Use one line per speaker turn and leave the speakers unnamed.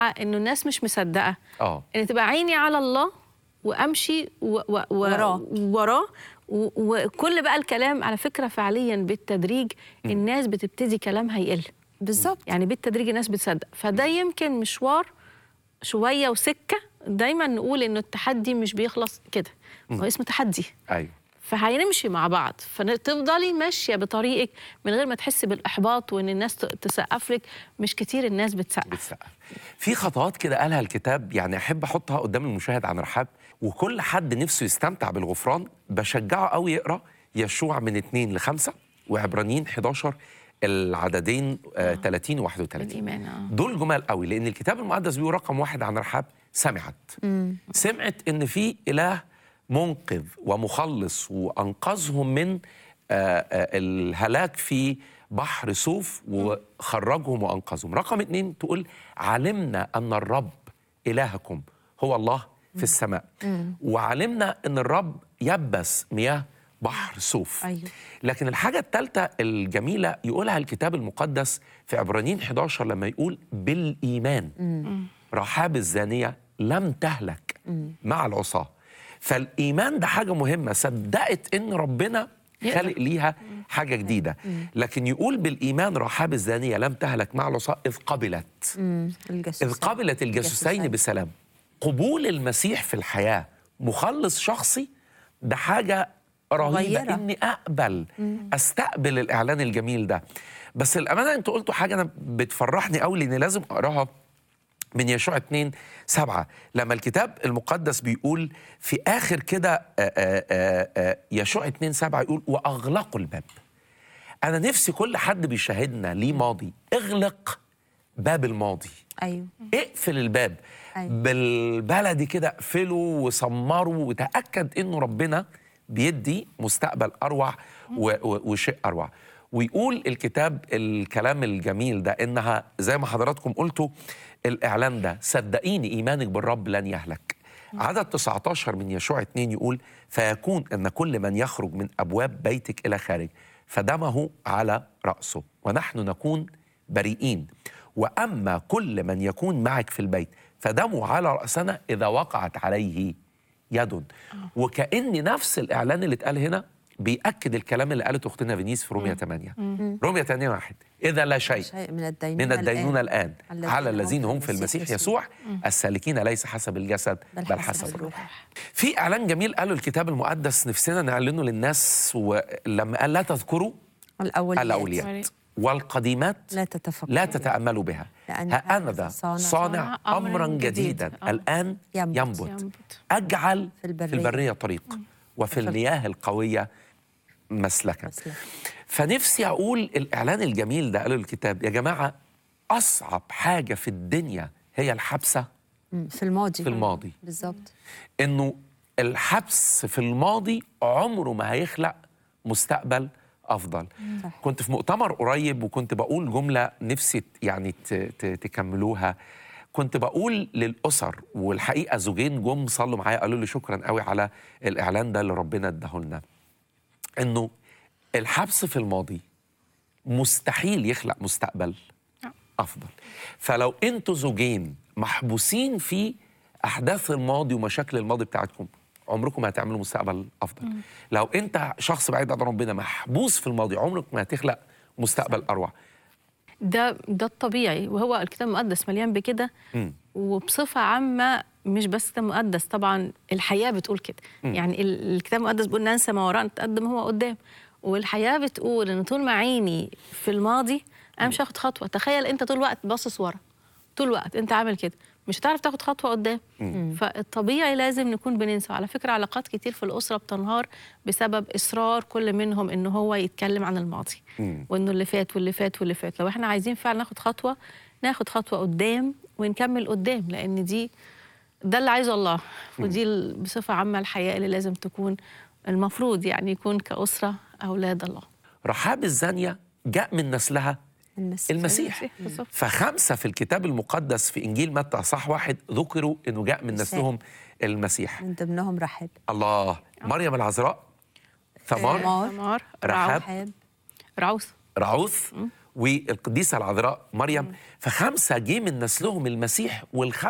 انه الناس مش مصدقه
اه
ان تبقى عيني على الله وامشي و و و
وراه.
وراه و- وكل بقى الكلام على فكره فعليا بالتدريج الناس بتبتدي كلامها يقل
بالظبط
يعني بالتدريج الناس بتصدق فده يمكن مشوار شويه وسكه دايما نقول انه التحدي مش بيخلص كده هو اسمه تحدي
ايوه
فهنمشي مع بعض فتفضلي ماشيه بطريقك من غير ما تحسي بالاحباط وان الناس ت- تسقف لك مش كتير الناس بتسقف
بتسقف في خطوات كده قالها الكتاب يعني احب احطها قدام المشاهد عن رحاب وكل حد نفسه يستمتع بالغفران بشجعه قوي يقرا يشوع من 2 ل 5 وعبرانيين 11 العددين آه 30 و 31
بالإيمان، آه.
دول جمال قوي لان الكتاب المقدس بيقول رقم واحد عن رحاب سمعت سمعت ان في اله منقذ ومخلص وانقذهم من آه، آه، الهلاك في بحر سوف وخرجهم وانقذهم رقم اتنين تقول علمنا ان الرب الهكم هو الله في السماء وعلمنا ان الرب يبس مياه بحر سوف
أيوة.
لكن الحاجة الثالثة الجميلة يقولها الكتاب المقدس في عبرانيين 11 لما يقول بالإيمان رحاب الزانية لم تهلك مع العصاة فالإيمان ده حاجة مهمة صدقت إن ربنا
يقدر.
خالق ليها حاجة جديدة لكن يقول بالإيمان رحاب الزانية لم تهلك مع العصاة إذ قبلت
مم. الجاسوسين
إذ قبلت الجاسوسين بسلام قبول المسيح في الحياة مخلص شخصي ده حاجة رهيبة
مغيرة.
إني أقبل أستقبل الإعلان الجميل ده بس الأمانة أنتوا قلتوا حاجة أنا بتفرحني قوي لأني لازم أقراها من يشوع 2 7 لما الكتاب المقدس بيقول في آخر كده آه، آه، آه، آه، يشوع 2 7 يقول وأغلقوا الباب أنا نفسي كل حد بيشاهدنا ليه ماضي اغلق باب الماضي
ايوه
اقفل الباب
أيوة.
بالبلدي كده اقفله وسمره وتاكد انه ربنا بيدي مستقبل اروع و- و- وشيء اروع ويقول الكتاب الكلام الجميل ده انها زي ما حضراتكم قلتوا الاعلان ده صدقيني ايمانك بالرب لن يهلك عدد 19 من يشوع 2 يقول فيكون ان كل من يخرج من ابواب بيتك الى خارج فدمه على راسه ونحن نكون بريئين واما كل من يكون معك في البيت فدمه على راسنا اذا وقعت عليه يد وكان نفس الاعلان اللي اتقال هنا بياكد الكلام اللي قالته اختنا فينيس في روميا 8 روميا 8 واحد اذا لا شيء
شيء من الدينونة
من الدينونة الآن على الذين هم في المسيح
يسوع.
يسوع السالكين ليس حسب الجسد
بل
بل
حسب
حسب
الروح.
الروح في إعلان جميل قاله الكتاب المقدس نفسنا نعلنه للناس ولما قال لا تذكروا
الأوليات
الأوليات والقديمات
لا تتفكروا
لا تتأملوا بها
لأن
ها أنا
هذا
ذا
صانع-
صانع
صانع
أمرا
أمراً
جديدا
جديداً. آه.
الآن
ينبت.
ينبت
ينبت.
أجعل
في البرية.
في البرية طريق وفي المياه القوية مسلكا
مسلك.
فنفسي أقول الإعلان الجميل ده قاله الكتاب يا جماعة أصعب حاجة في الدنيا هي الحبسة
مم. في الماضي
في الماضي.
بالظبط
إنه الحبس في الماضي عمره ما هيخلق مستقبل أفضل
صح.
كنت في مؤتمر قريب وكنت بقول جملة نفسي ت- يعني ت- ت- تكملوها كنت بقول للأسر والحقيقة زوجين جم صلوا معايا قالوا لي شكرا قوي على الإعلان ده اللي ربنا اداه لنا إنه الحبس في الماضي مستحيل يخلق مستقبل افضل فلو انتوا زوجين محبوسين في احداث الماضي ومشاكل الماضي بتاعتكم عمركم ما هتعملوا مستقبل افضل لو انت شخص بعيد عن ربنا محبوس في الماضي عمرك ما هتخلق مستقبل اروع
ده ده الطبيعي وهو الكتاب المقدس مليان بكده
مم.
وبصفه عامه مش بس الكتاب المقدس طبعا الحياه بتقول كده يعني ال- الكتاب المقدس بيقول ننسى ما وراء نتقدم هو قدام والحياه بتقول ان طول ما عيني في الماضي انا مش هاخد خطوه تخيل انت طول الوقت باصص ورا طول الوقت انت عامل كده مش هتعرف تاخد خطوه قدام فالطبيعي لازم نكون بننسى وعلى فكره علاقات كتير في الاسره بتنهار بسبب اصرار كل منهم ان هو يتكلم عن الماضي
مم.
وانه اللي فات واللي فات واللي فات لو احنا عايزين فعلا ناخد خطوه ناخد خطوه قدام ونكمل قدام لان دي ده اللي عايزه الله ودي ال- بصفه عامه الحياه اللي لازم تكون المفروض يعني يكون كاسره اولاد الله
رحاب الزانية جاء من نسلها
المسيح
المسيح
بالظبط.
فخمسة في الكتاب المقدس في إنجيل متى صح واحد ذكروا إنه جاء من نسلهم المسيح
من ضمنهم رحب
الله مريم العذراء ثمار
ثمار
ثمار
رحاب.
رحاب
رعوث
رعوث والقديسه العذراء مريم فخمسه جه من نسلهم المسيح والخمسه